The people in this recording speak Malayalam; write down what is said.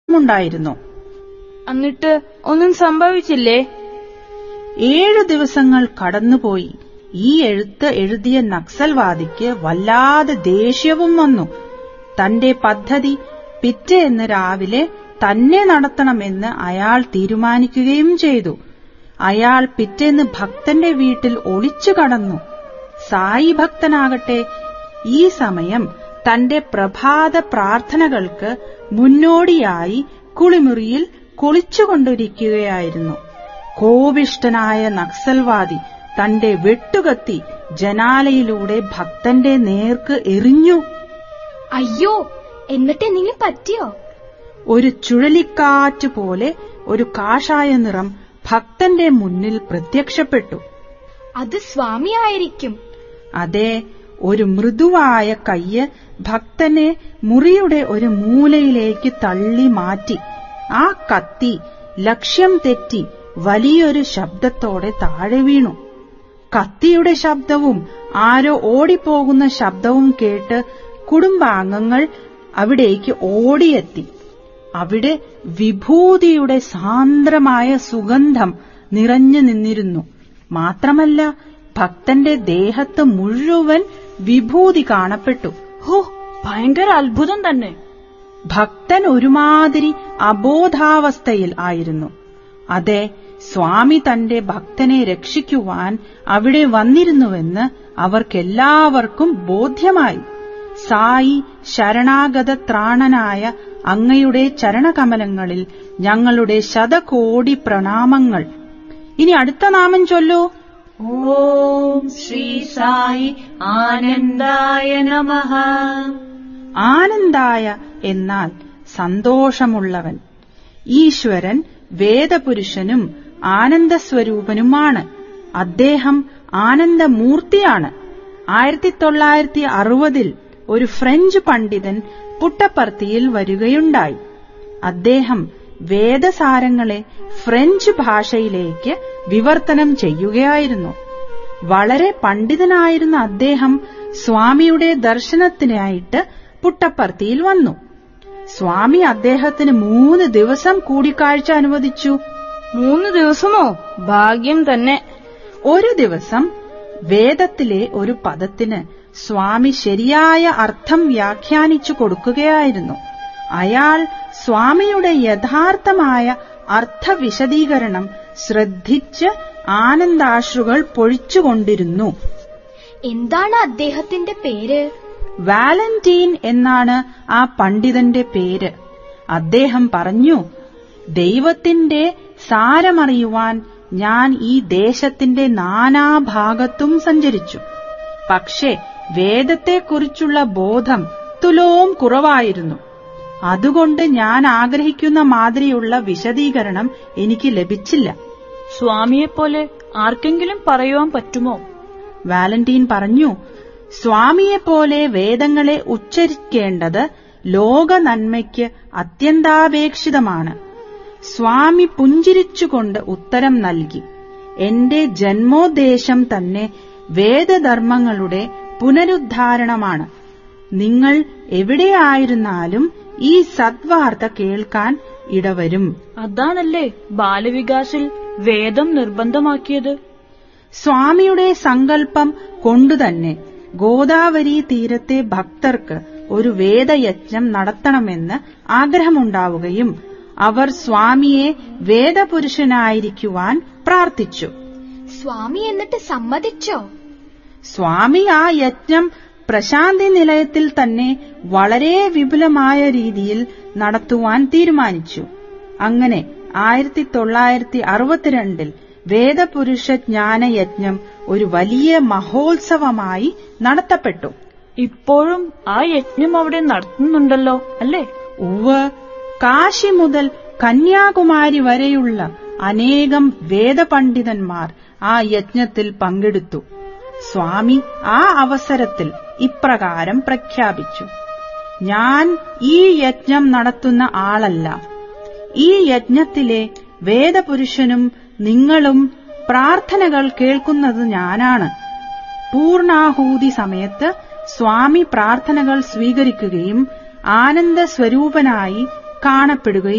ഉണ്ടായിരുന്നു എന്നിട്ട് ഒന്നും സംഭവിച്ചില്ലേ ഏഴു ദിവസങ്ങൾ കടന്നുപോയി ഈ എഴുത്ത് എഴുതിയ നക്സൽവാദിക്ക് വല്ലാതെ ദേഷ്യവും വന്നു തന്റെ പദ്ധതി പിറ്റേന്ന് രാവിലെ തന്നെ നടത്തണമെന്ന് അയാൾ തീരുമാനിക്കുകയും ചെയ്തു അയാൾ പിറ്റേന്ന് ഭക്തന്റെ വീട്ടിൽ ഒളിച്ചു കടന്നു സായി ഭക്തനാകട്ടെ ഈ സമയം തന്റെ പ്രഭാത പ്രാർത്ഥനകൾക്ക് മുന്നോടിയായി കുളിമുറിയിൽ കുളിച്ചുകൊണ്ടിരിക്കുകയായിരുന്നു കോപിഷ്ടനായ നക്സൽവാദി തന്റെ വെട്ടുകത്തി ജനാലയിലൂടെ ഭക്തന്റെ നേർക്ക് എറിഞ്ഞു അയ്യോ എന്നിട്ട് എന്തെങ്കിലും പറ്റിയോ ഒരു ചുഴലിക്കാറ്റ് പോലെ ഒരു കാഷായ നിറം ഭക്തന്റെ മുന്നിൽ പ്രത്യക്ഷപ്പെട്ടു അത് സ്വാമിയായിരിക്കും അതെ ഒരു മൃദുവായ കയ്യ് ഭക്തനെ മുറിയുടെ ഒരു മൂലയിലേക്ക് തള്ളി മാറ്റി ആ കത്തി ലക്ഷ്യം തെറ്റി വലിയൊരു ശബ്ദത്തോടെ താഴെ വീണു കത്തിയുടെ ശബ്ദവും ആരോ ഓടിപ്പോകുന്ന ശബ്ദവും കേട്ട് കുടുംബാംഗങ്ങൾ അവിടേക്ക് ഓടിയെത്തി അവിടെ വിഭൂതിയുടെ സാന്ദ്രമായ സുഗന്ധം നിറഞ്ഞു നിന്നിരുന്നു മാത്രമല്ല ഭക്തന്റെ ദേഹത്ത് മുഴുവൻ വിഭൂതി കാണപ്പെട്ടു ഹോ ഭയങ്കര അത്ഭുതം തന്നെ ഭക്തൻ ഒരുമാതിരി അബോധാവസ്ഥയിൽ ആയിരുന്നു അതെ സ്വാമി തന്റെ ഭക്തനെ രക്ഷിക്കുവാൻ അവിടെ വന്നിരുന്നുവെന്ന് അവർക്കെല്ലാവർക്കും ബോധ്യമായി സായി ശരണാഗത ത്രാണനായ അങ്ങയുടെ ചരണകമലങ്ങളിൽ ഞങ്ങളുടെ ശതകോടി പ്രണാമങ്ങൾ ഇനി അടുത്ത നാമം ചൊല്ലൂ ഓം ശ്രീ സായി ആനന്ദായ നമഃ ആനന്ദായ എന്നാൽ സന്തോഷമുള്ളവൻ ഈശ്വരൻ വേദപുരുഷനും ആനന്ദസ്വരൂപനുമാണ് അദ്ദേഹം ആനന്ദമൂർത്തിയാണ് ആയിരത്തി തൊള്ളായിരത്തി അറുപതിൽ ഒരു ഫ്രഞ്ച് പണ്ഡിതൻ പുട്ടപ്പർത്തിയിൽ വരികയുണ്ടായി അദ്ദേഹം വേദസാരങ്ങളെ ഫ്രഞ്ച് ഭാഷയിലേക്ക് വിവർത്തനം ചെയ്യുകയായിരുന്നു വളരെ പണ്ഡിതനായിരുന്ന അദ്ദേഹം സ്വാമിയുടെ ദർശനത്തിനായിട്ട് പുട്ടപ്പർത്തിയിൽ വന്നു സ്വാമി അദ്ദേഹത്തിന് മൂന്ന് ദിവസം കൂടിക്കാഴ്ച അനുവദിച്ചു മൂന്ന് ദിവസമോ ഭാഗ്യം തന്നെ ഒരു ദിവസം വേദത്തിലെ ഒരു പദത്തിന് സ്വാമി ശരിയായ അർത്ഥം വ്യാഖ്യാനിച്ചു കൊടുക്കുകയായിരുന്നു അയാൾ സ്വാമിയുടെ യഥാർത്ഥമായ അർത്ഥവിശദീകരണം ശ്രദ്ധിച്ച് ആനന്ദാശ്രുകൾ പൊഴിച്ചുകൊണ്ടിരുന്നു എന്താണ് അദ്ദേഹത്തിന്റെ പേര് വാലന്റീൻ എന്നാണ് ആ പണ്ഡിതന്റെ പേര് അദ്ദേഹം പറഞ്ഞു ദൈവത്തിന്റെ സാരമറിയുവാൻ ഞാൻ ഈ ദേശത്തിന്റെ നാനാഭാഗത്തും സഞ്ചരിച്ചു പക്ഷേ വേദത്തെക്കുറിച്ചുള്ള ബോധം തുലോം കുറവായിരുന്നു അതുകൊണ്ട് ഞാൻ ആഗ്രഹിക്കുന്ന മാതിരിയുള്ള വിശദീകരണം എനിക്ക് ലഭിച്ചില്ല സ്വാമിയെപ്പോലെ ആർക്കെങ്കിലും പറയുവാൻ പറ്റുമോ വാലന്റീൻ പറഞ്ഞു സ്വാമിയെപ്പോലെ വേദങ്ങളെ ഉച്ചരിക്കേണ്ടത് ലോക നന്മയ്ക്ക് അത്യന്താപേക്ഷിതമാണ് സ്വാമി പുഞ്ചിരിച്ചുകൊണ്ട് ഉത്തരം നൽകി എന്റെ ജന്മോദ്ദേശം തന്നെ വേദധർമ്മങ്ങളുടെ പുനരുദ്ധാരണമാണ് നിങ്ങൾ എവിടെയായിരുന്നാലും ഈ സദ്വാർത്ത കേൾക്കാൻ ഇടവരും അതാണല്ലേ ബാലവികാസിൽ വേദം നിർബന്ധമാക്കിയത് സ്വാമിയുടെ സങ്കല്പം കൊണ്ടുതന്നെ ഗോദാവരി തീരത്തെ ഭക്തർക്ക് ഒരു വേദയജ്ഞം നടത്തണമെന്ന് ആഗ്രഹമുണ്ടാവുകയും അവർ സ്വാമിയെ വേദപുരുഷനായിരിക്കുവാൻ പ്രാർത്ഥിച്ചു സ്വാമി എന്നിട്ട് സമ്മതിച്ചോ സ്വാമി ആ യജ്ഞം പ്രശാന്തി നിലയത്തിൽ തന്നെ വളരെ വിപുലമായ രീതിയിൽ നടത്തുവാൻ തീരുമാനിച്ചു അങ്ങനെ ആയിരത്തി തൊള്ളായിരത്തി അറുപത്തിരണ്ടിൽ വേദപുരുഷ ജ്ഞാനയജ്ഞം ഒരു വലിയ മഹോത്സവമായി നടത്തപ്പെട്ടു ഇപ്പോഴും ആ യജ്ഞം അവിടെ നടത്തുന്നുണ്ടല്ലോ അല്ലേ ഉവ് കാശി മുതൽ കന്യാകുമാരി വരെയുള്ള അനേകം വേദപണ്ഡിതന്മാർ ആ യജ്ഞത്തിൽ പങ്കെടുത്തു സ്വാമി ആ അവസരത്തിൽ ഇപ്രകാരം പ്രഖ്യാപിച്ചു ഞാൻ ഈ യജ്ഞം നടത്തുന്ന ആളല്ല ഈ യജ്ഞത്തിലെ വേദപുരുഷനും നിങ്ങളും പ്രാർത്ഥനകൾ കേൾക്കുന്നത് ഞാനാണ് പൂർണാഹൂതി സമയത്ത് സ്വാമി പ്രാർത്ഥനകൾ സ്വീകരിക്കുകയും ആനന്ദ സ്വരൂപനായി കാണപ്പെടുകയും